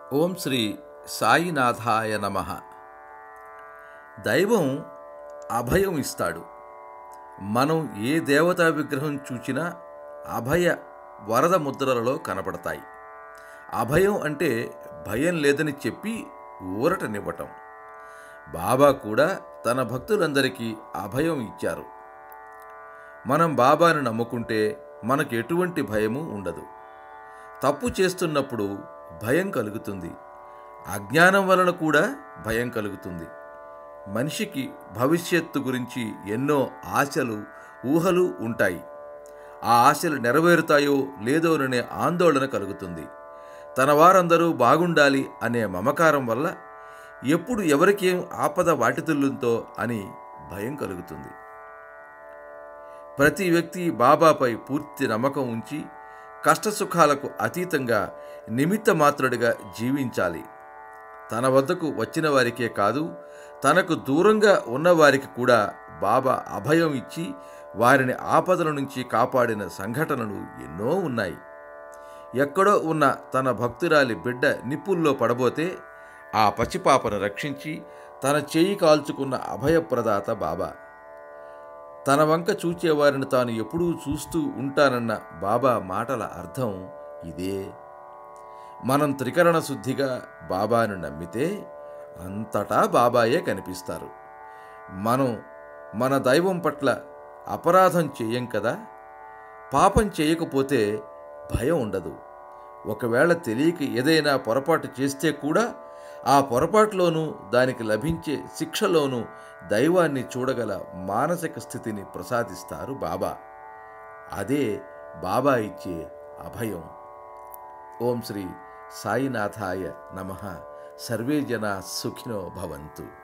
ఓం శ్రీ సాయినాథాయ నమ దైవం అభయం ఇస్తాడు మనం ఏ దేవతా విగ్రహం చూచినా అభయ వరద ముద్రలలో కనపడతాయి అభయం అంటే భయం లేదని చెప్పి ఊరటనివ్వటం బాబా కూడా తన భక్తులందరికీ అభయం ఇచ్చారు మనం బాబాను నమ్ముకుంటే మనకు ఎటువంటి భయము ఉండదు తప్పు చేస్తున్నప్పుడు భయం కలుగుతుంది అజ్ఞానం వలన కూడా భయం కలుగుతుంది మనిషికి భవిష్యత్తు గురించి ఎన్నో ఆశలు ఊహలు ఉంటాయి ఆ ఆశలు నెరవేరుతాయో లేదోననే ఆందోళన కలుగుతుంది తన వారందరూ బాగుండాలి అనే మమకారం వల్ల ఎప్పుడు ఎవరికేం ఆపద వాటితుల్లుంతో అని భయం కలుగుతుంది ప్రతి వ్యక్తి బాబాపై పూర్తి నమ్మకం ఉంచి కష్టసుఖాలకు అతీతంగా నిమిత్త మాత్రుడిగా జీవించాలి తన వద్దకు వచ్చిన వారికే కాదు తనకు దూరంగా ఉన్నవారికి కూడా బాబా అభయం ఇచ్చి వారిని ఆపదల నుంచి కాపాడిన సంఘటనలు ఎన్నో ఉన్నాయి ఎక్కడో ఉన్న తన భక్తురాలి బిడ్డ నిప్పుల్లో పడబోతే ఆ పసిపాపను రక్షించి తన చేయి కాల్చుకున్న అభయప్రదాత బాబా తన వంక చూచేవారిని తాను ఎప్పుడూ చూస్తూ ఉంటానన్న బాబా మాటల అర్థం ఇదే మనం త్రికరణ శుద్ధిగా బాబాను నమ్మితే అంతటా బాబాయే కనిపిస్తారు మనం మన దైవం పట్ల అపరాధం చేయం కదా పాపం చేయకపోతే భయం ఉండదు ఒకవేళ తెలియక ఏదైనా పొరపాటు చేస్తే కూడా ఆ పొరపాటులోనూ దానికి లభించే శిక్షలోనూ దైవాన్ని చూడగల మానసిక స్థితిని ప్రసాదిస్తారు బాబా అదే బాబా ఇచ్చే అభయం ఓం శ్రీ సాయినాథాయ నమ సర్వే జనా సుఖినో భవంతు